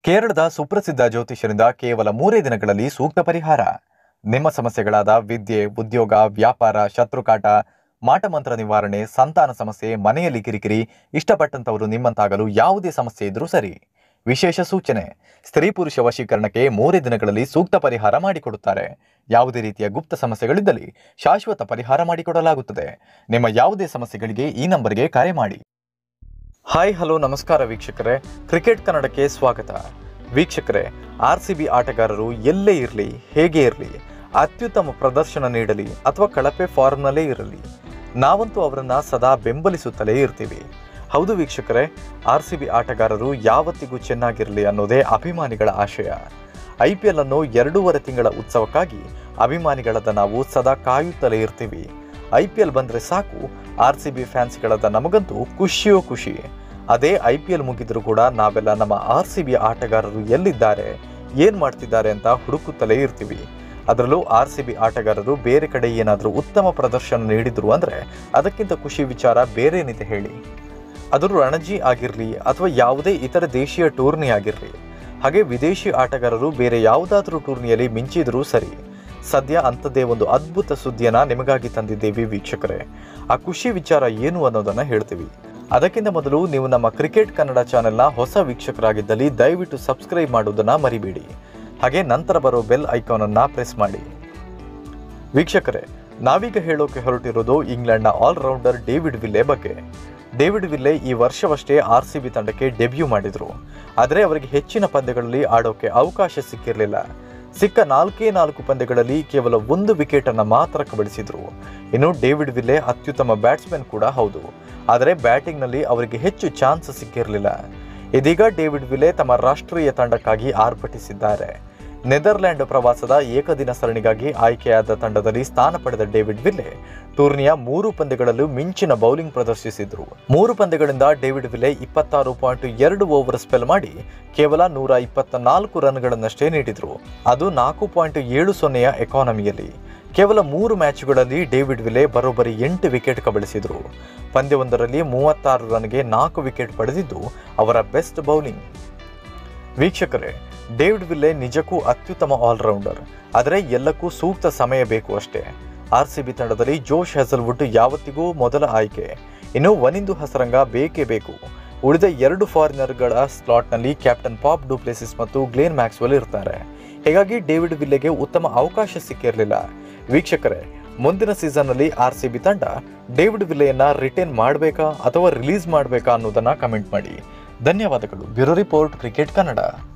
ಕೇರಳದ ಸುಪ್ರಸಿದ್ಧ ಜ್ಯೋತಿಷ್ಯರಿಂದ ಕೇವಲ ಮೂರೇ ದಿನಗಳಲ್ಲಿ ಸೂಕ್ತ ಪರಿಹಾರ ನಿಮ್ಮ ಸಮಸ್ಯೆಗಳಾದ ವಿದ್ಯೆ ಉದ್ಯೋಗ ವ್ಯಾಪಾರ ಶತ್ರುಕಾಟ ಮಾಟಮಂತ್ರ ನಿವಾರಣೆ ಸಂತಾನ ಸಮಸ್ಯೆ ಮನೆಯಲ್ಲಿ ಕಿರಿಕಿರಿ ಇಷ್ಟಪಟ್ಟಂತವರು ನಿಮ್ಮಂತಾಗಲು ಯಾವುದೇ ಸಮಸ್ಯೆ ಇದ್ರೂ ಸರಿ ವಿಶೇಷ ಸೂಚನೆ ಸ್ತ್ರೀ ಪುರುಷ ವಶೀಕರಣಕ್ಕೆ ಮೂರೇ ದಿನಗಳಲ್ಲಿ ಸೂಕ್ತ ಪರಿಹಾರ ಮಾಡಿಕೊಡುತ್ತಾರೆ ಯಾವುದೇ ರೀತಿಯ ಗುಪ್ತ ಸಮಸ್ಯೆಗಳಿದ್ದಲ್ಲಿ ಶಾಶ್ವತ ಪರಿಹಾರ ಮಾಡಿಕೊಡಲಾಗುತ್ತದೆ ನಿಮ್ಮ ಯಾವುದೇ ಸಮಸ್ಯೆಗಳಿಗೆ ಈ ನಂಬರ್ಗೆ ಕರೆ ಮಾಡಿ ಹಾಯ್ ಹಲೋ ನಮಸ್ಕಾರ ವೀಕ್ಷಕರೇ ಕ್ರಿಕೆಟ್ ಕನ್ನಡಕ್ಕೆ ಸ್ವಾಗತ ವೀಕ್ಷಕರೇ ಆರ್ ಸಿ ಬಿ ಆಟಗಾರರು ಎಲ್ಲೇ ಇರಲಿ ಹೇಗೆ ಇರಲಿ ಅತ್ಯುತ್ತಮ ಪ್ರದರ್ಶನ ನೀಡಲಿ ಅಥವಾ ಕಳಪೆ ಫಾರ್ಮ್ನಲ್ಲೇ ಇರಲಿ ನಾವಂತೂ ಅವರನ್ನ ಸದಾ ಬೆಂಬಲಿಸುತ್ತಲೇ ಇರ್ತೀವಿ ಹೌದು ವೀಕ್ಷಕರೇ ಆರ್ ಸಿ ಬಿ ಆಟಗಾರರು ಯಾವತ್ತಿಗೂ ಚೆನ್ನಾಗಿರಲಿ ಅನ್ನೋದೇ ಅಭಿಮಾನಿಗಳ ಆಶಯ ಐ ಪಿ ಎಲ್ ಅನ್ನು ಎರಡೂವರೆ ತಿಂಗಳ ಉತ್ಸವಕ್ಕಾಗಿ ಅಭಿಮಾನಿಗಳಾದ ನಾವು ಸದಾ ಕಾಯುತ್ತಲೇ ಇರ್ತೀವಿ ಐ ಪಿ ಎಲ್ ಬಂದರೆ ಸಾಕು ಆರ್ ಸಿ ಬಿ ಫ್ಯಾನ್ಸ್ಗಳಾದ ನಮಗಂತೂ ಖುಷಿಯೋ ಖುಷಿ ಅದೇ ಐ ಪಿ ಎಲ್ ಮುಗಿದ್ರೂ ಕೂಡ ನಾವೆಲ್ಲ ನಮ್ಮ ಆರ್ ಸಿ ಬಿ ಆಟಗಾರರು ಎಲ್ಲಿದ್ದಾರೆ ಏನು ಮಾಡ್ತಿದ್ದಾರೆ ಅಂತ ಹುಡುಕುತ್ತಲೇ ಇರ್ತೀವಿ ಅದರಲ್ಲೂ ಆರ್ ಸಿ ಬಿ ಆಟಗಾರರು ಬೇರೆ ಕಡೆ ಏನಾದರೂ ಉತ್ತಮ ಪ್ರದರ್ಶನ ನೀಡಿದ್ರು ಅಂದರೆ ಅದಕ್ಕಿಂತ ಖುಷಿ ವಿಚಾರ ಬೇರೇನಿದೆ ಹೇಳಿ ಅದು ರಣಜಿ ಆಗಿರಲಿ ಅಥವಾ ಯಾವುದೇ ಇತರ ದೇಶೀಯ ಟೂರ್ನಿ ಆಗಿರಲಿ ಹಾಗೆ ವಿದೇಶಿ ಆಟಗಾರರು ಬೇರೆ ಯಾವುದಾದ್ರೂ ಟೂರ್ನಿಯಲ್ಲಿ ಮಿಂಚಿದ್ರೂ ಸರಿ ಸದ್ಯ ಅಂಥದ್ದೇ ಒಂದು ಅದ್ಭುತ ಸುದ್ದಿಯನ್ನ ನಿಮಗಾಗಿ ತಂದಿದ್ದೇವೆ ವೀಕ್ಷಕರೇ ಆ ಖುಷಿ ವಿಚಾರ ಏನು ಅನ್ನೋದನ್ನ ಹೇಳ್ತೀವಿ ಅದಕ್ಕಿಂತ ಮೊದಲು ನೀವು ನಮ್ಮ ಕ್ರಿಕೆಟ್ ಕನ್ನಡ ಚಾನೆಲ್ನ ಹೊಸ ವೀಕ್ಷಕರಾಗಿದ್ದಲ್ಲಿ ದಯವಿಟ್ಟು ಸಬ್ಸ್ಕ್ರೈಬ್ ಮಾಡುವುದನ್ನ ಮರಿಬೇಡಿ ಹಾಗೆ ನಂತರ ಬರೋ ಬೆಲ್ ಐಕಾನ್ ಅನ್ನ ಪ್ರೆಸ್ ಮಾಡಿ ವೀಕ್ಷಕರೇ ನಾವೀಗ ಹೇಳೋಕೆ ಹೊರಟಿರೋದು ಇಂಗ್ಲೆಂಡ್ನ ಆಲ್ರೌಂಡರ್ ಡೇವಿಡ್ ವಿಲ್ಲೆ ಬಗ್ಗೆ ಡೇವಿಡ್ ವಿಲ್ಲೆ ಈ ವರ್ಷವಷ್ಟೇ ಆರ್ ಸಿ ಬಿ ತಂಡಕ್ಕೆ ಡೆಬ್ಯೂ ಮಾಡಿದ್ರು ಆದರೆ ಅವರಿಗೆ ಹೆಚ್ಚಿನ ಪಂದ್ಯಗಳಲ್ಲಿ ಆಡೋಕೆ ಅವಕಾಶ ಸಿಕ್ಕಿರಲಿಲ್ಲ ಸಿಕ್ಕ ನಾಲ್ಕೇ ನಾಲ್ಕು ಪಂದ್ಯಗಳಲ್ಲಿ ಕೇವಲ ಒಂದು ವಿಕೆಟ್ ಅನ್ನ ಮಾತ್ರ ಕಬಳಿಸಿದ್ರು ಇನ್ನು ಡೇವಿಡ್ ವಿಲ್ಲೆ ಅತ್ಯುತ್ತಮ ಬ್ಯಾಟ್ಸ್ಮನ್ ಕೂಡ ಹೌದು ಆದರೆ ಬ್ಯಾಟಿಂಗ್ನಲ್ಲಿ ಅವರಿಗೆ ಹೆಚ್ಚು ಚಾನ್ಸ್ ಸಿಕ್ಕಿರಲಿಲ್ಲ ಇದೀಗ ಡೇವಿಡ್ ವಿಲೆ ತಮ್ಮ ರಾಷ್ಟ್ರೀಯ ತಂಡಕ್ಕಾಗಿ ಆರ್ಭಟಿಸಿದ್ದಾರೆ ನೆದರ್ಲ್ಯಾಂಡ್ ಪ್ರವಾಸದ ಏಕದಿನ ಸರಣಿಗಾಗಿ ಆಯ್ಕೆಯಾದ ತಂಡದಲ್ಲಿ ಸ್ಥಾನ ಪಡೆದ ಡೇವಿಡ್ ವಿಲ್ಲೆ ಟೂರ್ನಿಯ ಮೂರು ಪಂದ್ಯಗಳಲ್ಲೂ ಮಿಂಚಿನ ಬೌಲಿಂಗ್ ಪ್ರದರ್ಶಿಸಿದ್ರು ಮೂರು ಪಂದ್ಯಗಳಿಂದ ಡೇವಿಡ್ ವಿಲೆ ಇಪ್ಪತ್ತಾರು ಪಾಯಿಂಟ್ ಎರಡು ಓವರ್ ಸ್ಪೆಲ್ ಮಾಡಿ ಕೇವಲ ನೂರ ಇಪ್ಪತ್ತ ನಾಲ್ಕು ರನ್ಗಳನ್ನಷ್ಟೇ ನೀಡಿದ್ರು ಅದು ನಾಲ್ಕು ಪಾಯಿಂಟ್ ಏಳು ಸೊನ್ನೆಯ ಎಕಾನಮಿಯಲ್ಲಿ ಕೇವಲ ಮೂರು ಮ್ಯಾಚ್ಗಳಲ್ಲಿ ಡೇವಿಡ್ ವಿಲೆ ಬರೋಬ್ಬರಿ ಎಂಟು ವಿಕೆಟ್ ಕಬಳಿಸಿದ್ರು ಪಂದ್ಯವೊಂದರಲ್ಲಿ ಮೂವತ್ತಾರು ರನ್ಗೆ ನಾಲ್ಕು ವಿಕೆಟ್ ಪಡೆದಿದ್ದು ಅವರ ಬೆಸ್ಟ್ ಬೌಲಿಂಗ್ ವೀಕ್ಷಕರೇ ಡೇವಿಡ್ ವಿಲ್ಲೆ ನಿಜಕ್ಕೂ ಅತ್ಯುತ್ತಮ ಆಲ್ರೌಂಡರ್ ಆದರೆ ಎಲ್ಲಕ್ಕೂ ಸೂಕ್ತ ಸಮಯ ಬೇಕು ಅಷ್ಟೇ ಆರ್ ಸಿ ಬಿ ತಂಡದಲ್ಲಿ ಜೋಶ್ ಹೆಸಲ್ವುಡ್ ಯಾವತ್ತಿಗೂ ಮೊದಲ ಆಯ್ಕೆ ಇನ್ನು ವನಿಂದು ಹಸರಂಗ ಬೇಕೇ ಬೇಕು ಉಳಿದ ಎರಡು ಫಾರಿನರ್ಗಳ ಸ್ಲಾಟ್ನಲ್ಲಿ ಕ್ಯಾಪ್ಟನ್ ಪಾಪ್ ಡೂಪ್ಲೆಸಿಸ್ ಮತ್ತು ಗ್ಲೇನ್ ಮ್ಯಾಕ್ಸ್ವೆಲ್ ಇರ್ತಾರೆ ಹೀಗಾಗಿ ಡೇವಿಡ್ ವಿಲ್ಲೆಗೆ ಉತ್ತಮ ಅವಕಾಶ ಸಿಕ್ಕಿರಲಿಲ್ಲ ವೀಕ್ಷಕರೇ ಮುಂದಿನ ಸೀಸನ್ನಲ್ಲಿ ಆರ್ ಸಿ ಬಿ ತಂಡ ಡೇವಿಡ್ ವಿಲ್ಲೆಯನ್ನ ರಿಟೈನ್ ಮಾಡಬೇಕಾ ಅಥವಾ ರಿಲೀಸ್ ಮಾಡಬೇಕಾ ಅನ್ನೋದನ್ನ ಕಮೆಂಟ್ ಮಾಡಿ ಧನ್ಯವಾದಗಳು ಬ್ಯೂರೋ ರಿಪೋರ್ಟ್ ಕ್ರಿಕೆಟ್ ಕನ್ನಡ